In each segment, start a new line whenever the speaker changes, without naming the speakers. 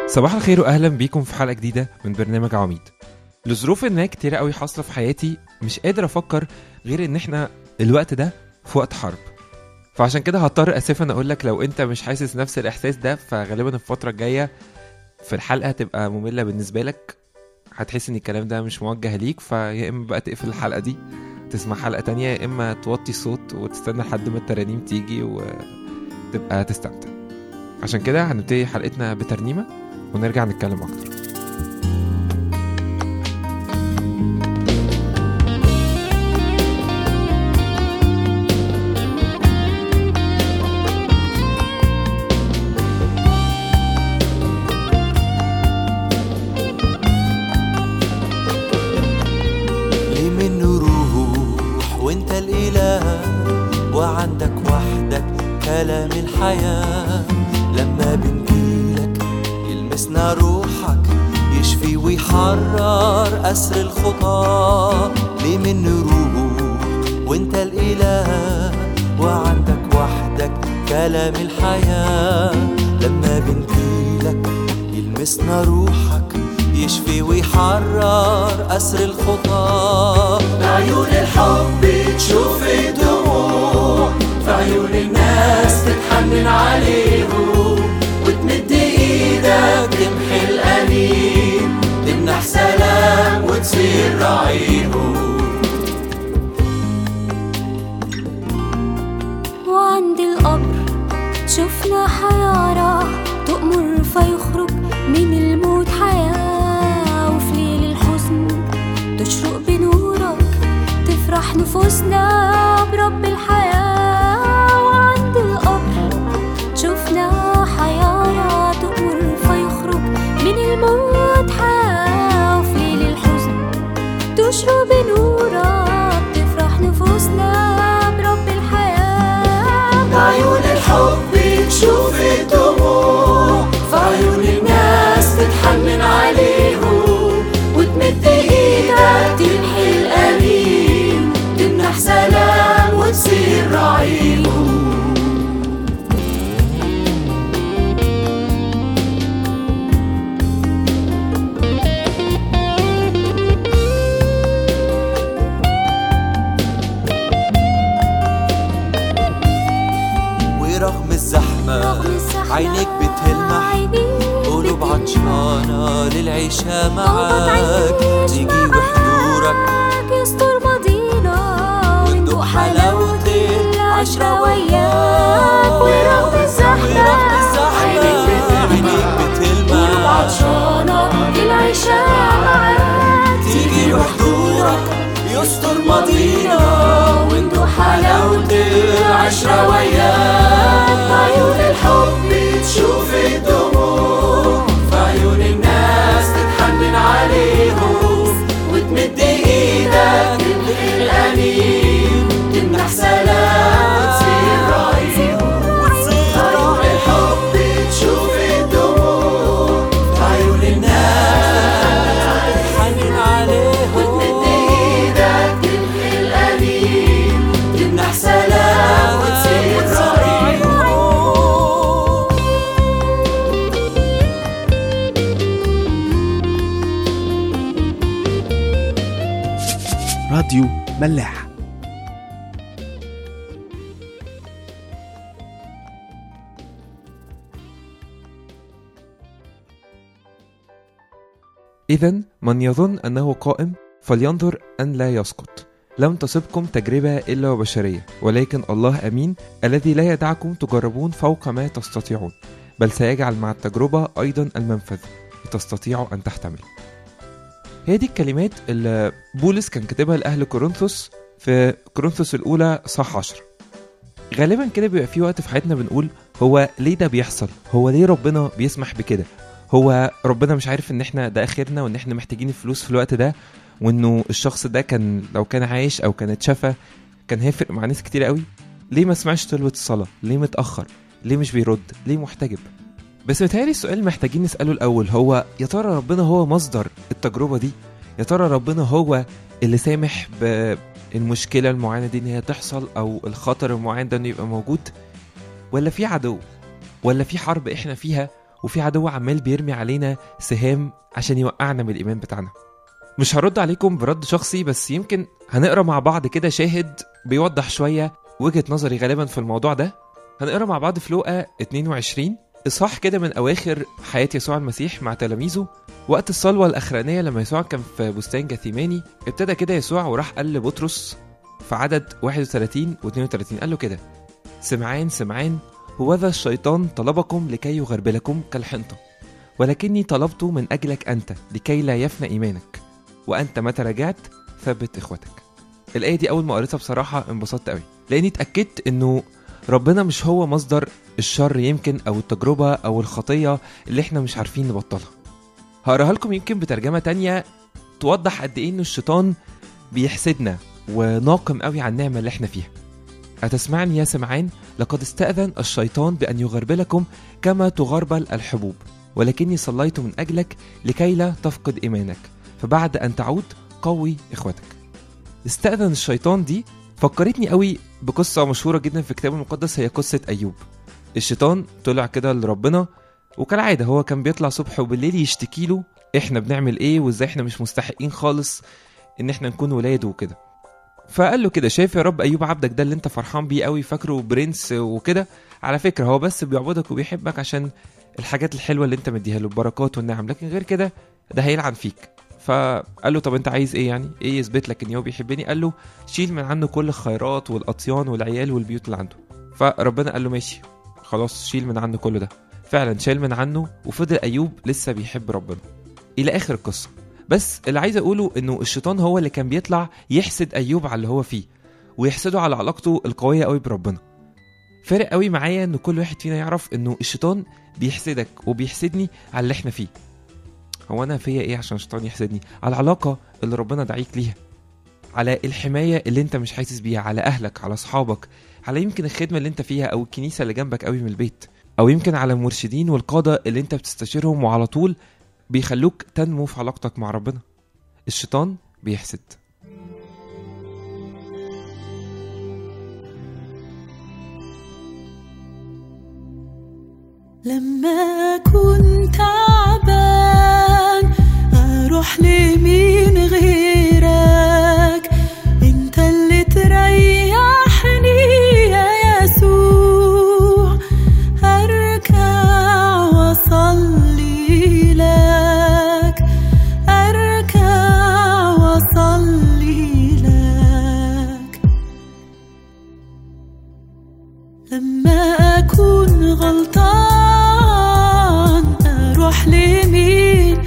صباح الخير واهلا بيكم في حلقه جديده من برنامج عواميد لظروف ما كتيرة قوي حاصله في حياتي مش قادر افكر غير ان احنا الوقت ده في وقت حرب فعشان كده هضطر اسفا اقول لك لو انت مش حاسس نفس الاحساس ده فغالبا الفتره الجايه في الحلقه هتبقى ممله بالنسبه لك هتحس ان الكلام ده مش موجه ليك فيا اما بقى تقفل الحلقه دي تسمع حلقه تانية يا اما توطي الصوت وتستنى لحد ما الترانيم تيجي وتبقى تستمتع عشان كده هنبتدي حلقتنا بترنيمه ونرجع نتكلم اكتر
ليه منه روح وانت الاله وعندك وحدك كلام الحياة لما بنجيلك يلمسنا روحك يشفي ويحرر أسر الخطى ليه منه روح وانت الإله وعندك وحدك كلام الحياة لما بنجيلك يلمسنا روحك يشفي ويحرر أسر الخطى بعيون الحب تشوف الدموع في عيون الناس تتحنن عليهم وتمد ايدك تمحي الأنين تمنح سلام وتصير رعيهم
وعند القبر شفنا حيارى تؤمر فيخرج من الموت حياة وفي ليل الحزن تشرق بنورك تفرح نفوسنا برب الحياة وعند القبر شفنا حيارى تؤمر فيخرج من الموت حياة وفي ليل الحزن تشرق بنورك تفرح نفوسنا برب الحياة
بعيون الحب تشوف الدموع في عيون الناس تتحنن عليهم وتمد ايدك تمحي الأليم تمنح سلام وتصير رعيهم ورغم الزحمة
رغم الزحمة
عينيك بتلمح
عينيك
قلوب
بتلمح.
عطشانة للعيشة
طلبت
معاك
عيش
تيجي
معاك
بحضورك
يستر ماضينا
وندوق حلاوة
العشرة وياك ورغم الزحمة
ورغم الزحمة عينيك
قلوب
بتلمع
عطشانة للعيشة معاك
تيجي بحضورك يستر ماضينا وندوق حلاوة العشرة وياك عيون الحب تشوف الدموع في عيون الناس تتحنن عليهم وتمد ايدك تمحي الأنين تمنح سلام وتصير رعيهم عيون الحب تشوف الدموع في عيون الناس تتحنن عليهم وتمد ايدك تمحي الأنين تمنح سلام وتصير رعيهم
راديو ملاح
إذا من يظن أنه قائم فلينظر أن لا يسقط لم تصبكم تجربة إلا وبشرية ولكن الله أمين الذي لا يدعكم تجربون فوق ما تستطيعون بل سيجعل مع التجربة أيضا المنفذ لتستطيعوا أن تحتمل هي دي الكلمات اللي بولس كان كاتبها لأهل كورنثوس في كورنثوس الأولى صح 10 غالبا كده بيبقى في وقت في حياتنا بنقول هو ليه ده بيحصل هو ليه ربنا بيسمح بكده هو ربنا مش عارف ان احنا ده اخرنا وان احنا محتاجين الفلوس في الوقت ده وانه الشخص ده كان لو كان عايش او كان اتشفى كان هيفرق مع ناس كتير قوي ليه ما سمعش طلبة الصلاة ليه متأخر ليه مش بيرد ليه محتجب بس متهيألي السؤال اللي محتاجين نسأله الأول هو يا ترى ربنا هو مصدر التجربة دي يا ترى ربنا هو اللي سامح بالمشكلة المعينة دي إن هي تحصل أو الخطر المعين ده إنه يبقى موجود ولا في عدو ولا في حرب إحنا فيها وفي عدو عمال بيرمي علينا سهام عشان يوقعنا من الإيمان بتاعنا مش هرد عليكم برد شخصي بس يمكن هنقرا مع بعض كده شاهد بيوضح شوية وجهة نظري غالبا في الموضوع ده هنقرا مع بعض في لوقا 22 إصحاح كده من أواخر حياة يسوع المسيح مع تلاميذه وقت الصلوة الأخرانية لما يسوع كان في بستان جثيماني ابتدى كده يسوع وراح قال لبطرس في عدد 31 و 32 قال له كده سمعان سمعان هوذا الشيطان طلبكم لكي يغربلكم كالحنطة ولكني طلبت من أجلك أنت لكي لا يفنى إيمانك وأنت متى رجعت ثبت إخوتك الآية دي أول ما قريتها بصراحة انبسطت قوي لأني اتأكدت إنه ربنا مش هو مصدر الشر يمكن أو التجربة أو الخطية اللي إحنا مش عارفين نبطلها هقراها لكم يمكن بترجمة تانية توضح قد إيه إن الشيطان بيحسدنا وناقم قوي على النعمة اللي إحنا فيها أتسمعني يا سمعان لقد استأذن الشيطان بأن يغربلكم كما تغربل الحبوب ولكني صليت من أجلك لكي لا تفقد إيمانك فبعد أن تعود قوي إخوتك استأذن الشيطان دي فكرتني قوي بقصة مشهورة جدا في الكتاب المقدس هي قصة أيوب الشيطان طلع كده لربنا وكالعادة هو كان بيطلع صبح وبالليل يشتكي له احنا بنعمل ايه وازاي احنا مش مستحقين خالص ان احنا نكون ولاده وكده فقال له كده شايف يا رب ايوب عبدك ده اللي انت فرحان بيه قوي فاكره برنس وكده على فكره هو بس بيعبدك وبيحبك عشان الحاجات الحلوه اللي انت مديها له البركات والنعم لكن غير كده ده هيلعن فيك فقال له طب انت عايز ايه يعني ايه يثبت لك ان هو بيحبني قال له شيل من عنه كل الخيرات والاطيان والعيال والبيوت اللي عنده فربنا قال له ماشي خلاص شيل من عنه كل ده فعلا شال من عنه وفضل ايوب لسه بيحب ربنا الى اخر القصه بس اللي عايز اقوله انه الشيطان هو اللي كان بيطلع يحسد ايوب على اللي هو فيه ويحسده على علاقته القويه قوي بربنا فارق قوي معايا ان كل واحد فينا يعرف انه الشيطان بيحسدك وبيحسدني على اللي احنا فيه هو انا فيا ايه عشان الشيطان يحسدني على العلاقه اللي ربنا دعيك ليها على الحمايه اللي انت مش حاسس بيها على اهلك على اصحابك على يمكن الخدمه اللي انت فيها او الكنيسه اللي جنبك قوي من البيت او يمكن على المرشدين والقاده اللي انت بتستشيرهم وعلى طول بيخلوك تنمو في علاقتك مع ربنا الشيطان بيحسد
لما كنت تعبان اروح لمين غيرك انت اللي تريحني يا يسوع اركع واصلي لك اركع واصلي لك لما أكون غلطان أروح لمين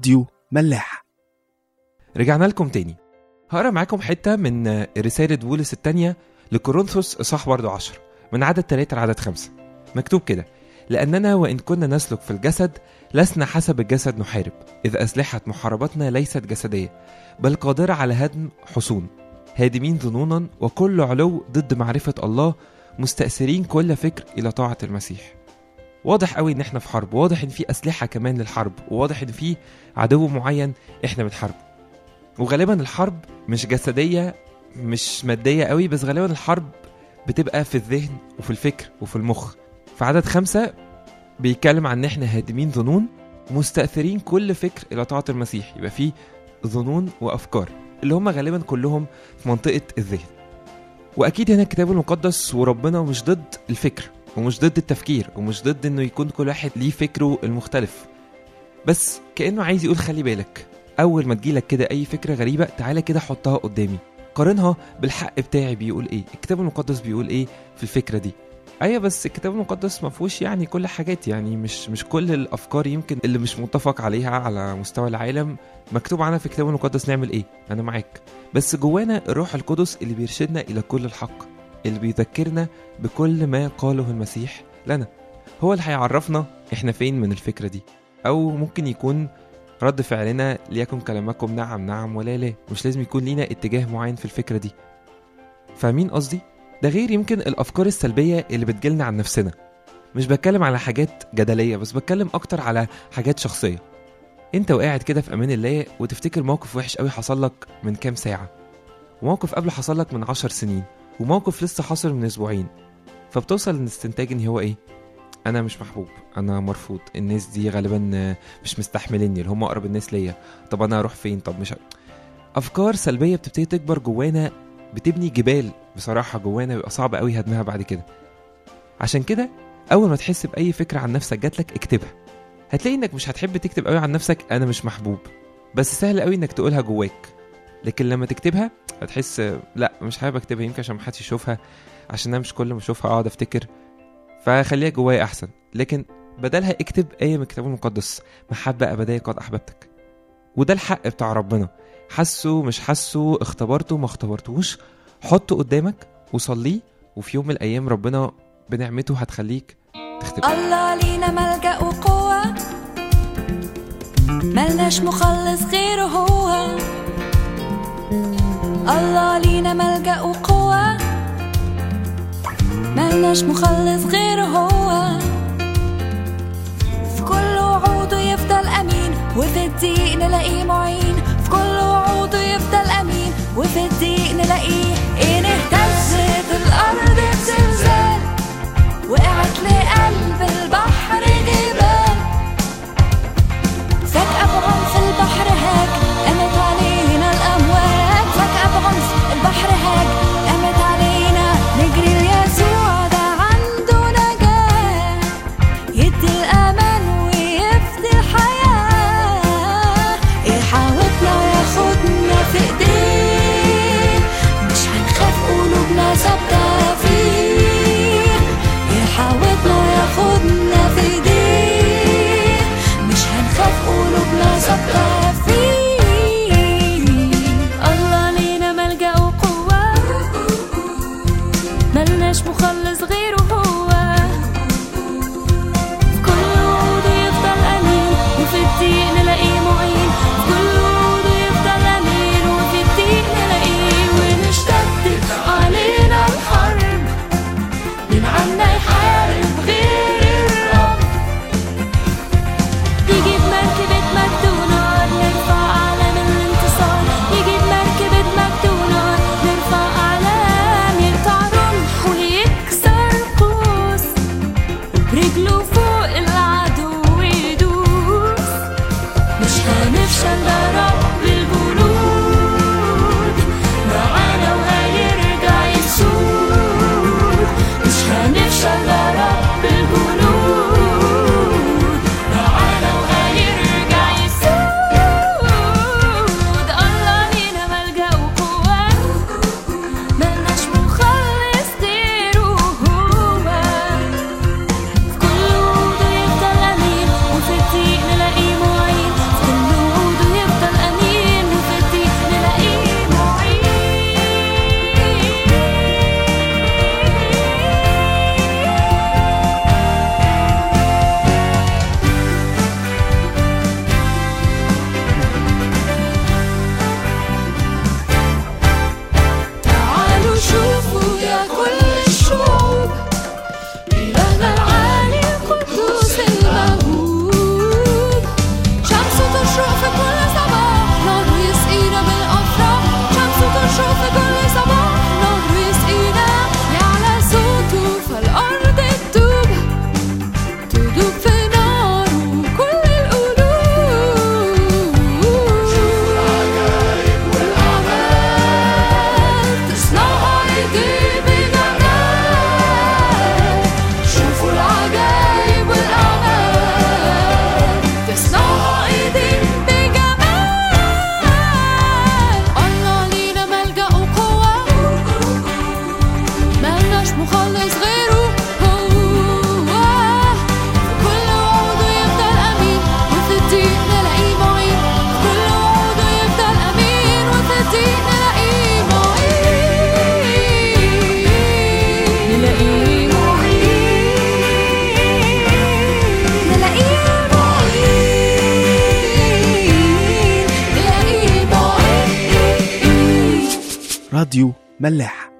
راديو ملاح
رجعنا لكم تاني هقرا معاكم حتة من رسالة بولس التانية لكورنثوس إصحاح برضو عشر من عدد تلاتة لعدد خمسة مكتوب كده لأننا وإن كنا نسلك في الجسد لسنا حسب الجسد نحارب إذ أسلحة محاربتنا ليست جسدية بل قادرة على هدم حصون هادمين ظنونا وكل علو ضد معرفة الله مستأثرين كل فكر إلى طاعة المسيح واضح قوي ان احنا في حرب واضح ان في اسلحه كمان للحرب وواضح ان في عدو معين احنا بنحاربه وغالبا الحرب مش جسديه مش ماديه قوي بس غالبا الحرب بتبقى في الذهن وفي الفكر وفي المخ في عدد خمسة بيتكلم عن ان احنا هادمين ظنون مستأثرين كل فكر الى طاعة المسيح يبقى في ظنون وافكار اللي هم غالبا كلهم في منطقة الذهن واكيد هنا الكتاب المقدس وربنا مش ضد الفكر ومش ضد التفكير ومش ضد انه يكون كل واحد ليه فكره المختلف بس كانه عايز يقول خلي بالك اول ما تجيلك كده اي فكره غريبه تعالى كده حطها قدامي قارنها بالحق بتاعي بيقول ايه الكتاب المقدس بيقول ايه في الفكره دي ايوه بس الكتاب المقدس ما فيهوش يعني كل حاجات يعني مش مش كل الافكار يمكن اللي مش متفق عليها على مستوى العالم مكتوب عنها في الكتاب المقدس نعمل ايه انا معاك بس جوانا الروح القدس اللي بيرشدنا الى كل الحق اللي بيذكرنا بكل ما قاله المسيح لنا هو اللي هيعرفنا احنا فين من الفكره دي او ممكن يكون رد فعلنا ليكن كلامكم نعم نعم ولا لا مش لازم يكون لينا اتجاه معين في الفكره دي فاهمين قصدي ده غير يمكن الافكار السلبيه اللي بتجيلنا عن نفسنا مش بتكلم على حاجات جدليه بس بتكلم اكتر على حاجات شخصيه انت وقاعد كده في امان الله وتفتكر موقف وحش قوي حصل لك من كام ساعه وموقف قبل حصل لك من عشر سنين وموقف لسه حاصل من اسبوعين فبتوصل لاستنتاج ان هو ايه انا مش محبوب انا مرفوض الناس دي غالبا مش مستحمليني اللي هم اقرب الناس ليا طب انا اروح فين طب مش ه- افكار سلبيه بتبتدي تكبر جوانا بتبني جبال بصراحه جوانا بيبقى صعب قوي هدمها بعد كده عشان كده اول ما تحس باي فكره عن نفسك جاتلك اكتبها هتلاقي انك مش هتحب تكتب قوي عن نفسك انا مش محبوب بس سهل قوي انك تقولها جواك لكن لما تكتبها هتحس لا مش حابب اكتبها يمكن عشان محدش يشوفها عشان انا مش كل ما اشوفها اقعد افتكر فخليها جوايا احسن لكن بدلها اكتب ايه من الكتاب المقدس محبه ابديه قد احببتك وده الحق بتاع ربنا حسه مش حسه اختبرته ما اختبرتوش حطه قدامك وصليه وفي يوم من الايام ربنا بنعمته هتخليك تختبر
الله لينا ملجأ وقوة ملناش مخلص غيره هو الله لينا ملجأ وقوة ملناش مخلص غيره هو في كل وعوده يفضل أمين وفي الضيق نلاقيه معين في كل وعوده يفضل أمين وفي الضيق نلاقيه إن اهتزت الأرض بزلزال وقعت لقلب البحر جبال فجأة بعنف البحر هاج قامت علينا الأمواج فجأة بعنف البحر هاج قامت علينا نجري ليسوع ده عنده نجاة يدي الأمان ويفدي الحياة يحاوطنا
راديو ملاح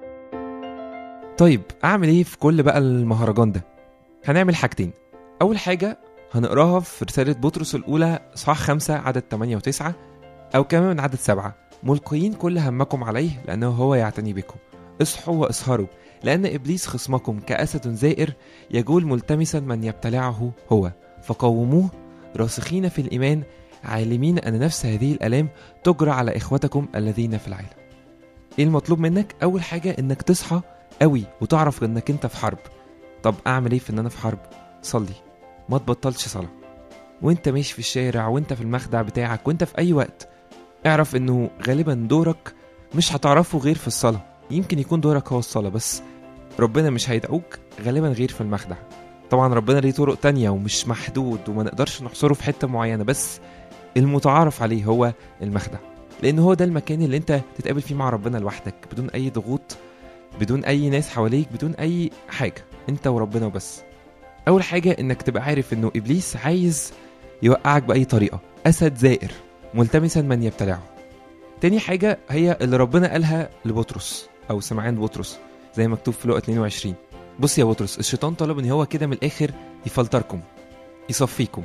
طيب اعمل ايه في كل بقى المهرجان ده هنعمل حاجتين اول حاجه هنقراها في رساله بطرس الاولى صح 5 عدد 8 و9 او كمان من عدد 7 ملقيين كل همكم عليه لانه هو يعتني بكم اصحوا واسهروا لان ابليس خصمكم كاسد زائر يجول ملتمسا من يبتلعه هو فقوموه راسخين في الايمان عالمين ان نفس هذه الالام تجرى على اخوتكم الذين في العالم ايه المطلوب منك اول حاجه انك تصحى قوي وتعرف انك انت في حرب طب اعمل ايه في ان انا في حرب صلي ما تبطلش صلاه وانت ماشي في الشارع وانت في المخدع بتاعك وانت في اي وقت اعرف انه غالبا دورك مش هتعرفه غير في الصلاه يمكن يكون دورك هو الصلاه بس ربنا مش هيدعوك غالبا غير في المخدع طبعا ربنا ليه طرق تانية ومش محدود وما نقدرش نحصره في حتة معينة بس المتعارف عليه هو المخدع لأن هو ده المكان اللي انت تتقابل فيه مع ربنا لوحدك بدون أي ضغوط بدون أي ناس حواليك بدون أي حاجة انت وربنا وبس أول حاجة انك تبقى عارف انه إبليس عايز يوقعك بأي طريقة أسد زائر ملتمسا من يبتلعه تاني حاجة هي اللي ربنا قالها لبطرس أو سمعان بطرس زي ما مكتوب في لقا 22 بص يا بطرس الشيطان طلب ان هو كده من الاخر يفلتركم يصفيكم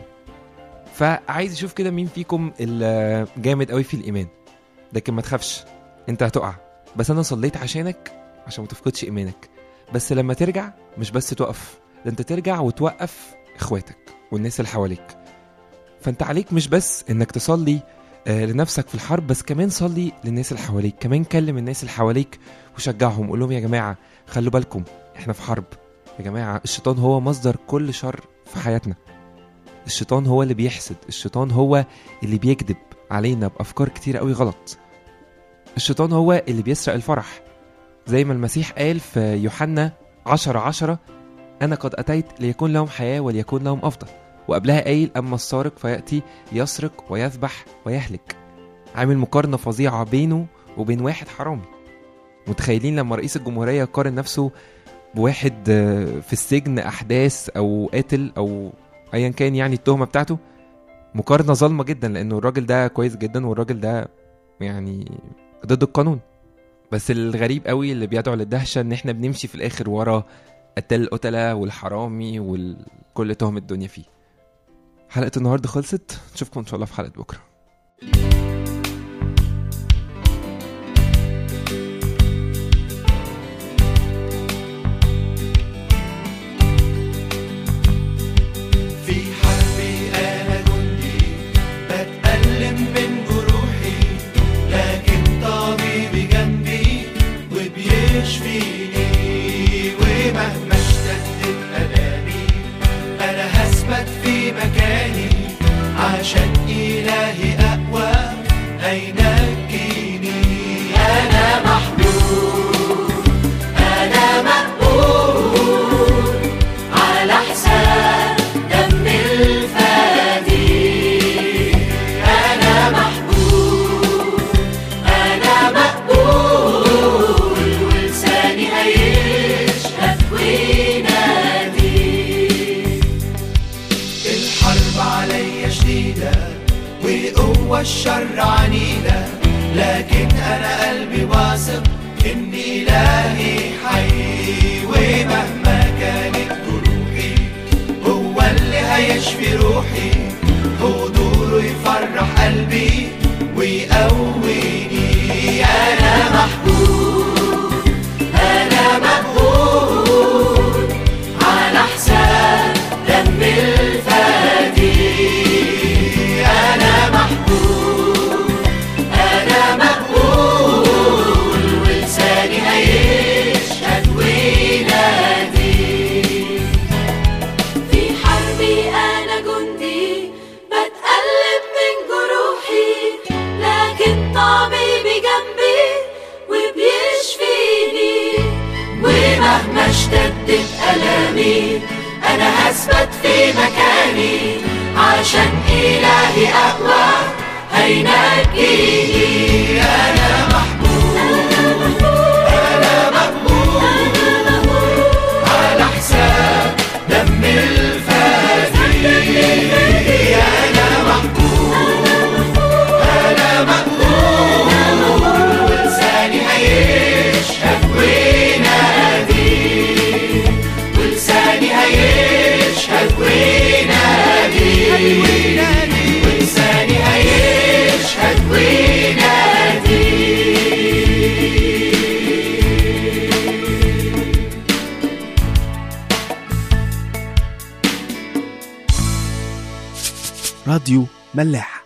فعايز يشوف كده مين فيكم الجامد قوي في الايمان لكن ما تخافش انت هتقع بس انا صليت عشانك عشان ما تفقدش ايمانك بس لما ترجع مش بس تقف ده انت ترجع وتوقف اخواتك والناس اللي حواليك فانت عليك مش بس انك تصلي آه، لنفسك في الحرب بس كمان صلي للناس اللي حواليك كمان كلم الناس اللي حواليك وشجعهم قول لهم يا جماعه خلوا بالكم احنا في حرب يا جماعه الشيطان هو مصدر كل شر في حياتنا الشيطان هو اللي بيحسد الشيطان هو اللي بيكذب علينا بافكار كتير قوي غلط الشيطان هو اللي بيسرق الفرح زي ما المسيح قال في يوحنا عشرة عشرة أنا قد أتيت ليكون لهم حياة وليكون لهم أفضل وقبلها قايل أما السارق فيأتي يسرق ويذبح ويهلك عامل مقارنة فظيعة بينه وبين واحد حرامي متخيلين لما رئيس الجمهورية يقارن نفسه بواحد آه، في السجن أحداث أو قاتل أو أيا كان يعني التهمة بتاعته مقارنة ظالمة جدا لأنه الراجل ده كويس جدا والراجل ده يعني ضد القانون بس الغريب قوي اللي بيدعو للدهشة إن إحنا بنمشي في الآخر ورا قتال القتلة والحرامي وكل تهم الدنيا فيه حلقة النهاردة خلصت نشوفكم إن شاء الله في حلقة بكرة
في حربي أنا جندي بتألم من جروحي لكن طبيبي جنبي وبيشفيني ومهما اشتدت ألامي أنا هثبت في مكاني عشان إلهي أقوى هينجيني أنا محمود أنا مقبول على حساب دم الفدي أنا محبوب أنا مقبول ولساني هيشهد وينادي الحرب عليا شديدة وقوة الشر عنيدة لكن أنا قلبي واثق إن إلهي حي ومهما كانت جروحي هو اللي هيشفي روحي حضوره يفرح قلبي ويقويني أنا محبوب أنا مقبول على حساب دم الفدي أنا محبوب أنا مقبول ولساني هيشهد وينادي
في حربي أنا جندي بتألم من جروحي لكن طبيبي جنبي وبيشفيني
ومهما اشتدت ألامي أنا هثبت في مكاني عشان إلهي أقوى هينجيني أنا محبوب أنا مقبول على حساب دم الفدي أنا محبوب أنا مقبول ولساني هيشهد ولساني هيشهد وينادي ولساني هيشهد وينادي
راديو ملاح